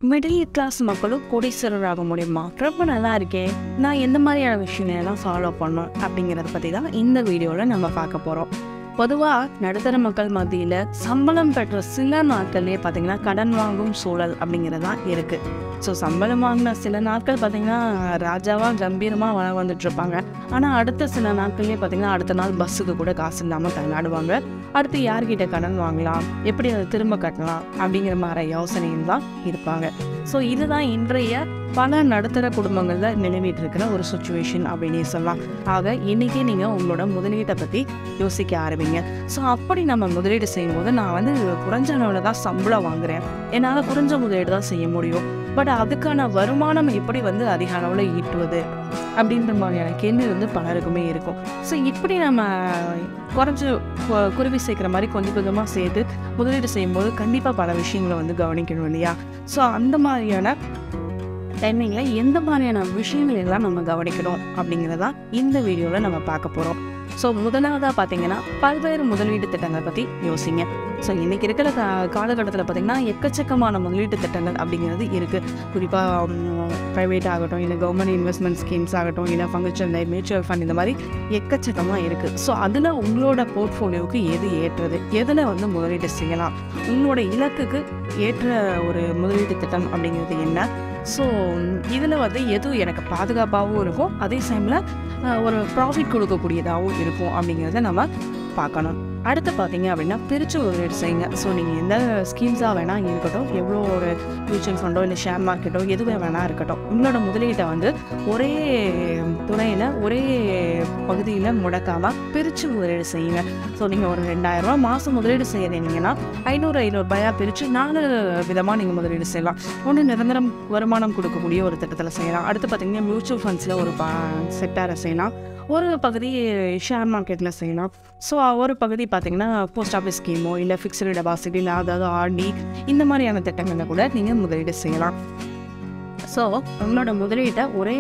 middle class மக்களும் கோடீஸ்வரராக முடியுமா ரொம்ப நல்லா இருக்கே நான் எந்த மாதிரியான விஷயங்கள்லாம் ஃபாலோ பண்ணணும் அப்படிங்கிறத பற்றி தான் இந்த வீடியோவில் நம்ம பார்க்க போகிறோம் பொதுவாக நடுத்தர மக்கள் மத்தியில் சம்பளம் பெற்ற சில நாட்கள்லேயே பார்த்தீங்கன்னா கடன் வாங்கும் சூழல் அப்படிங்கிறது தான் இருக்குது ஸோ சம்பளம் வாங்கின சில நாட்கள் பார்த்தீங்கன்னா ராஜாவாக கம்பீரமாக வள வந்துட்டு இருப்பாங்க ஆனால் அடுத்த சில நாட்கள்லேயே பார்த்தீங்கன்னா அடுத்த நாள் பஸ்ஸுக்கு கூட காசு இல்லாமல் தள்ளாடுவாங்க அடுத்து யார்கிட்ட கடன் வாங்கலாம் எப்படி அதை திரும்ப கட்டலாம் அப்படிங்கிற மாதிரி யோசனையில் தான் இருப்பாங்க ஸோ இதுதான் இன்றைய பல நடுத்தர குடும்பங்களில் நிலவிட்டு இருக்கிற ஒரு சுச்சுவேஷன் அப்படின்னே சொல்லலாம் ஆக இன்னைக்கு நீங்கள் உங்களோட முதலீட்டை பற்றி யோசிக்க ஆரம்பிங்க ஸோ அப்படி நம்ம முதலீடு செய்யும்போது நான் வந்து குறைஞ்ச அளவில் தான் சம்பளம் வாங்குறேன் என்னால் குறைஞ்ச முதலீடு தான் செய்ய முடியும் பட் அதுக்கான வருமானம் எப்படி வந்து அதிக அளவில் ஈட்டுவது அப்படின்ற மாதிரியான கேள்வி வந்து பலருக்குமே இருக்கும் ஸோ இப்படி நம்ம குறைஞ்சு கு- குருவி சேர்க்குற மாதிரி கொஞ்சம் கொஞ்சமாக சேர்த்து முதலீடு செய்யும்போது கண்டிப்பாக பல விஷயங்களை வந்து கவனிக்கணும் இல்லையா ஸோ அந்த மாதிரியான டைமிங்கில் எந்த மாதிரியான விஷயங்கள் எல்லாம் நம்ம கவனிக்கணும் அப்படிங்கிறதா இந்த வீடியோவில் நம்ம பார்க்க போகிறோம் ஸோ முதலாவதாக பார்த்தீங்கன்னா பல்வேறு முதலீடு திட்டங்களை பற்றி யோசிங்க ஸோ இன்றைக்கி இருக்கிற கா காலகட்டத்தில் பார்த்தீங்கன்னா எக்கச்சக்கமான முதலீட்டு திட்டங்கள் அப்படிங்கிறது இருக்குது குறிப்பாக ப்ரைவேட் ஆகட்டும் இல்லை கவர்மெண்ட் இன்வெஸ்ட்மெண்ட் ஸ்கீம்ஸ் ஆகட்டும் இல்லை ஃபங்க்ஷன் மியூச்சுவல் ஃபண்ட் இந்த மாதிரி எக்கச்சக்கமாக இருக்குது ஸோ அதில் உங்களோட போர்ட்ஃபோலியோவுக்கு எது ஏற்றது எதில் வந்து முதலீடு செய்யலாம் உங்களோட இலக்குக்கு ஏற்ற ஒரு முதலீட்டு திட்டம் அப்படிங்கிறது என்ன ஸோ இதில் வந்து எது எனக்கு பாதுகாப்பாகவும் இருக்கும் அதே டைமில் ஒரு ப்ராஃபிட் கொடுக்கக்கூடியதாகவும் இருக்கும் அப்படிங்கிறத நம்ம பார்க்கணும் அடுத்து பார்த்தீங்க அப்படின்னா பிரித்து முதலீடு செய்யுங்க ஸோ நீங்கள் எந்த ஸ்கீம்ஸாக வேணால் இருக்கட்டும் எவ்வளோ ஒரு மியூச்சுவல் ஃபண்டோ இல்லை ஷேர் மார்க்கெட்டோ எதுவே வேணால் இருக்கட்டும் உங்களோட முதலீட்டை வந்து ஒரே துறையில் ஒரே பகுதியில் முடக்காமல் பிரித்து முதலீடு செய்யுங்க ஸோ நீங்கள் ஒரு ரெண்டாயிரரூவா மாதம் முதலீடு செய்கிறீங்கன்னா ஐநூறு ஐநூறுபாயாக பிரித்து நாலு விதமாக நீங்கள் முதலீடு செய்யலாம் ஒன்று நிரந்தரம் வருமானம் கொடுக்கக்கூடிய ஒரு திட்டத்தில் செய்யலாம் அடுத்து பார்த்தீங்கன்னா மியூச்சுவல் ஃபண்ட்ஸில் ஒரு பா செக்டாரை செய்யலாம் ஒரு பகுதி ஷேர் மார்க்கெட்டில் செய்யலாம் ஸோ ஒரு பகுதி பார்த்தீங்கன்னா போஸ்ட் ஆஃபீஸ் ஸ்கீமோ இல்லை ஃபிக்ஸ்டு டெபாசிட் இல்லை அதாவது ஆர்டி இந்த மாதிரியான திட்டங்களில் கூட நீங்கள் முதலீடு செய்யலாம் ஸோ உங்களோட முதலீட்டை ஒரே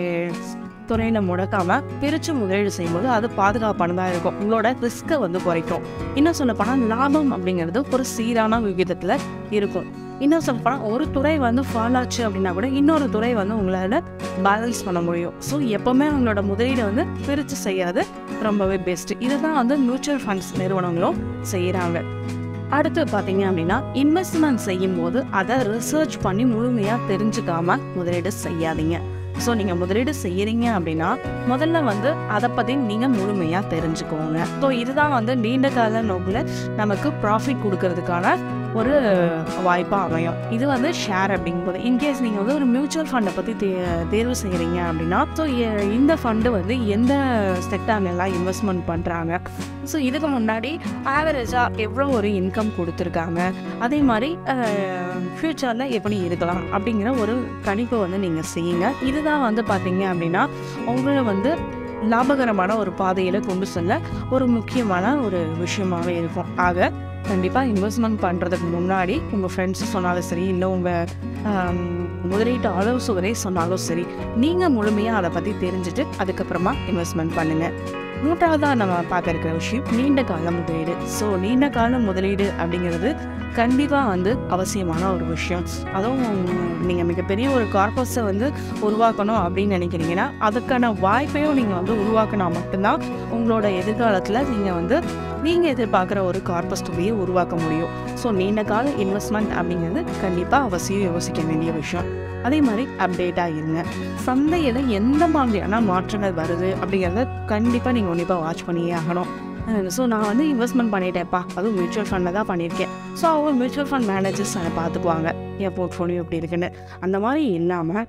துறையில் முடக்காமல் பிரித்து முதலீடு செய்யும்போது அது பாதுகாப்பானதாக இருக்கும் உங்களோட ரிஸ்க்கை வந்து குறைக்கும் இன்னும் சொல்லப்போனால் லாபம் அப்படிங்கிறது ஒரு சீரான விகிதத்தில் இருக்கும் இன்னும் சொல்லப்போனால் ஒரு துறை வந்து ஃபால் ஆச்சு அப்படின்னா கூட இன்னொரு துறை வந்து உங்களால் பேலன்ஸ் பண்ண முடியும் ஸோ எப்போவுமே உங்களோட முதலீடை வந்து பிரித்து செய்யறது ரொம்பவே பெஸ்ட்டு இதுதான் வந்து மியூச்சுவல் ஃபண்ட்ஸ் நிறுவனங்களும் செய்கிறாங்க அடுத்து பார்த்தீங்க அப்படின்னா இன்வெஸ்ட்மெண்ட் செய்யும் போது அதை ரிசர்ச் பண்ணி முழுமையாக தெரிஞ்சுக்காம முதலீடு செய்யாதீங்க ஸோ நீங்கள் முதலீடு செய்யறீங்க அப்படின்னா முதல்ல வந்து அதை பற்றி நீங்கள் முழுமையாக தெரிஞ்சுக்கோங்க ஸோ இதுதான் வந்து நீண்ட கால நோக்கில் நமக்கு ப்ராஃபிட் கொடுக்கறதுக்கான ஒரு வாய்ப்பாக அமையும் இது வந்து ஷேர் அப்படிங்கும்போது இன்கேஸ் நீங்கள் வந்து ஒரு மியூச்சுவல் ஃபண்டை பற்றி தே தேர்வு செய்கிறீங்க அப்படின்னா ஸோ இந்த ஃபண்டு வந்து எந்த செக்டார்லாம் இன்வெஸ்ட்மெண்ட் பண்ணுறாங்க ஸோ இதுக்கு முன்னாடி ஆவரேஜாக எவ்வளோ ஒரு இன்கம் கொடுத்துருக்காங்க அதே மாதிரி ஃப்யூச்சரில் எப்படி இருக்கலாம் அப்படிங்கிற ஒரு கணிப்பை வந்து நீங்கள் செய்யுங்க இதுதான் வந்து பார்த்தீங்க அப்படின்னா உங்களை வந்து லாபகரமான ஒரு பாதையில் கொண்டு செல்ல ஒரு முக்கியமான ஒரு விஷயமாகவே இருக்கும் ஆக கண்டிப்பாக இன்வெஸ்ட்மெண்ட் பண்ணுறதுக்கு முன்னாடி உங்கள் ஃப்ரெண்ட்ஸ் சொன்னாலும் சரி இல்லை உங்கள் முதலீட்டு ஆலோசகரே சொன்னாலும் சரி நீங்கள் முழுமையாக அதை பற்றி தெரிஞ்சுட்டு அதுக்கப்புறமா இன்வெஸ்ட்மெண்ட் பண்ணுங்கள் மூன்றாவதாக நம்ம பார்க்க இருக்கிற விஷயம் நீண்ட கால முதலீடு ஸோ நீண்ட கால முதலீடு அப்படிங்கிறது கண்டிப்பாக வந்து அவசியமான ஒரு விஷயம் அதுவும் நீங்கள் மிகப்பெரிய ஒரு கார்பஸை வந்து உருவாக்கணும் அப்படின்னு நினைக்கிறீங்கன்னா அதுக்கான வாய்ப்பையும் நீங்கள் வந்து உருவாக்கினா மட்டும்தான் உங்களோட எதிர்காலத்தில் நீங்கள் வந்து நீங்கள் எதிர்பார்க்குற ஒரு கார்பஸ் தொகையை உருவாக்க முடியும் ஸோ நீண்ட கால இன்வெஸ்ட்மெண்ட் அப்படிங்கிறது கண்டிப்பாக அவசியம் யோசிக்க வேண்டிய விஷயம் அதே மாதிரி அப்டேட்டாக இருங்க சந்தையில் எந்த மாதிரியான மாற்றங்கள் வருது அப்படிங்கிறத கண்டிப்பாக நீங்கள் கண்டிப்பாக வாட்ச் பண்ணியே ஆகணும் ஸோ நான் வந்து இன்வெஸ்ட்மெண்ட் பண்ணிட்டேன்ப்பா அதுவும் மியூச்சுவல் ஃபண்டில் தான் பண்ணியிருக்கேன் ஸோ அவங்க மியூச்சுவல் ஃபண்ட் மேனேஜர்ஸ் அதை பார்த்துக்குவாங்க என் போர்ட்ஃபோலியோ எப்படி இருக்குன்னு அந்த மாதிரி இல்லாமல்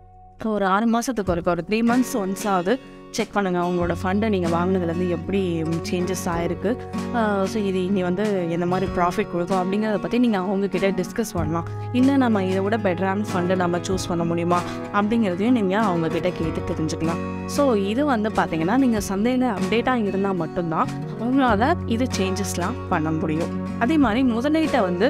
ஒரு ஆறு மாதத்துக்கு ஒருக்க ஒரு த்ரீ மந்த்ஸ் ஒன்ஸ் ஆகுது செக் பண்ணுங்கள் அவங்களோட ஃபண்டை நீங்கள் வாங்கினதுலேருந்து எப்படி சேஞ்சஸ் ஆகிருக்கு ஸோ இது இனி வந்து எந்த மாதிரி ப்ராஃபிட் கொடுக்கும் அப்படிங்கிறத பற்றி நீங்கள் அவங்கக்கிட்ட டிஸ்கஸ் பண்ணலாம் இல்லை நம்ம இதை விட பெட்டரான ஃபண்டை நம்ம சூஸ் பண்ண முடியுமா அப்படிங்கிறதையும் நீங்கள் அவங்கக்கிட்ட கேட்டு தெரிஞ்சுக்கலாம் ஸோ இது வந்து பார்த்தீங்கன்னா நீங்கள் சந்தையில் அப்டேட்டாக இருந்தால் மட்டும்தான் உங்களால் இது சேஞ்சஸ்லாம் பண்ண முடியும் அதே மாதிரி முதலீட்டை வந்து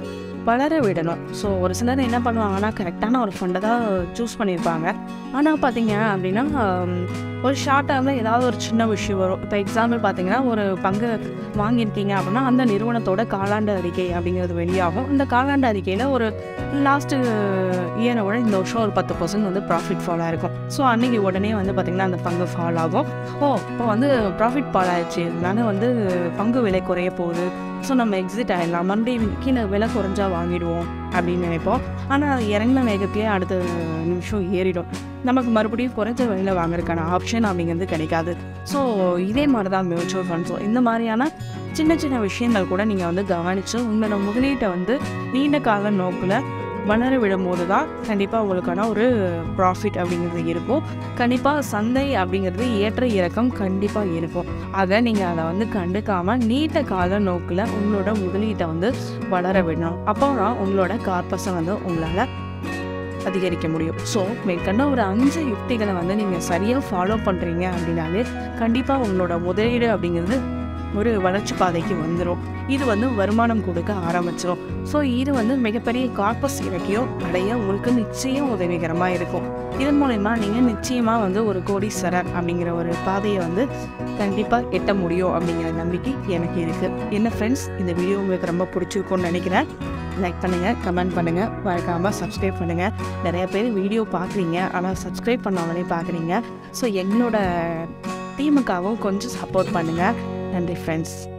வளர விடணும் ஸோ ஒரு சிலர் என்ன பண்ணுவாங்கன்னா கரெக்டான ஒரு ஃபண்டை தான் சூஸ் பண்ணியிருப்பாங்க ஆனால் பார்த்தீங்க அப்படின்னா ஹம், ஒரு ஷார்ட் டேர்மில் ஏதாவது ஒரு சின்ன விஷயம் வரும் இப்போ எக்ஸாம்பிள் பார்த்தீங்கன்னா ஒரு பங்கு வாங்கியிருக்கீங்க அப்படின்னா அந்த நிறுவனத்தோட காலாண்டு அறிக்கை அப்படிங்கிறது வெளியாகும் இந்த காலாண்டு அறிக்கையில் ஒரு லாஸ்ட்டு இயரை விட இந்த வருஷம் ஒரு பத்து பர்சன்ட் வந்து ப்ராஃபிட் ஃபால் ஆயிருக்கும் ஸோ அன்னைக்கு உடனே வந்து பார்த்திங்கன்னா அந்த பங்கு ஃபால் ஆகும் ஓ இப்போ வந்து ப்ராஃபிட் ஃபால் ஆயிடுச்சு இதனால வந்து பங்கு விலை குறைய போகுது ஸோ நம்ம எக்ஸிட் ஆகிடலாம் மறுபடியும் கீழே விலை குறைஞ்சா வாங்கிடுவோம் அப்படின்னு நினைப்போம் ஆனால் அது இறங்கின வேகத்திலே அடுத்த நிமிஷம் ஏறிடும் நமக்கு மறுபடியும் குறைஞ்ச விலையில் வாங்குறதுக்கான ஆப்ஷன் அப்படிங்கிறது கிடைக்காது ஸோ இதே மாதிரி தான் மியூச்சுவல் ஃபண்ட்ஸும் இந்த மாதிரியான சின்ன சின்ன விஷயங்கள் கூட நீங்கள் வந்து கவனித்து உங்களோட முதலீட்டை வந்து நீண்ட கால நோக்கில் வளர விடும்போது தான் கண்டிப்பாக உங்களுக்கான ஒரு ப்ராஃபிட் அப்படிங்கிறது இருக்கும் கண்டிப்பாக சந்தை அப்படிங்கிறது ஏற்ற இறக்கம் கண்டிப்பாக இருக்கும் அதை நீங்கள் அதை வந்து கண்டுக்காமல் நீண்ட கால நோக்கில் உங்களோட முதலீட்டை வந்து வளர விடணும் அப்போ தான் உங்களோட கார்பஸை வந்து உங்களால் அதிகரிக்க முடியும் ஸோ மேற்கண்ட ஒரு அஞ்சு யுக்திகளை வந்து நீங்கள் சரியாக ஃபாலோ பண்ணுறீங்க அப்படின்னாலே கண்டிப்பாக உங்களோட முதலீடு அப்படிங்கிறது ஒரு வளர்ச்சி பாதைக்கு வந்துடும் இது வந்து வருமானம் கொடுக்க ஆரம்பிச்சிடும் ஸோ இது வந்து மிகப்பெரிய கார்பஸ் இலக்கியம் அடைய உங்களுக்கு நிச்சயம் உதவிகரமாக இருக்கும் இதன் மூலயமா நீங்கள் நிச்சயமாக வந்து ஒரு கோடீஸ்வரர் அப்படிங்கிற ஒரு பாதையை வந்து கண்டிப்பாக எட்ட முடியும் அப்படிங்கிற நம்பிக்கை எனக்கு இருக்குது என்ன ஃப்ரெண்ட்ஸ் இந்த வீடியோ உங்களுக்கு ரொம்ப பிடிச்சிருக்கும்னு நினைக்கிறேன் லைக் பண்ணுங்கள் கமெண்ட் பண்ணுங்கள் மறக்காமல் சப்ஸ்கிரைப் பண்ணுங்கள் நிறைய பேர் வீடியோ பார்க்குறீங்க ஆனால் சப்ஸ்கிரைப் பண்ணாமலே பார்க்குறீங்க ஸோ எங்களோட டீமுக்காகவும் கொஞ்சம் சப்போர்ட் பண்ணுங்கள் நன்றி ஃப்ரெண்ட்ஸ்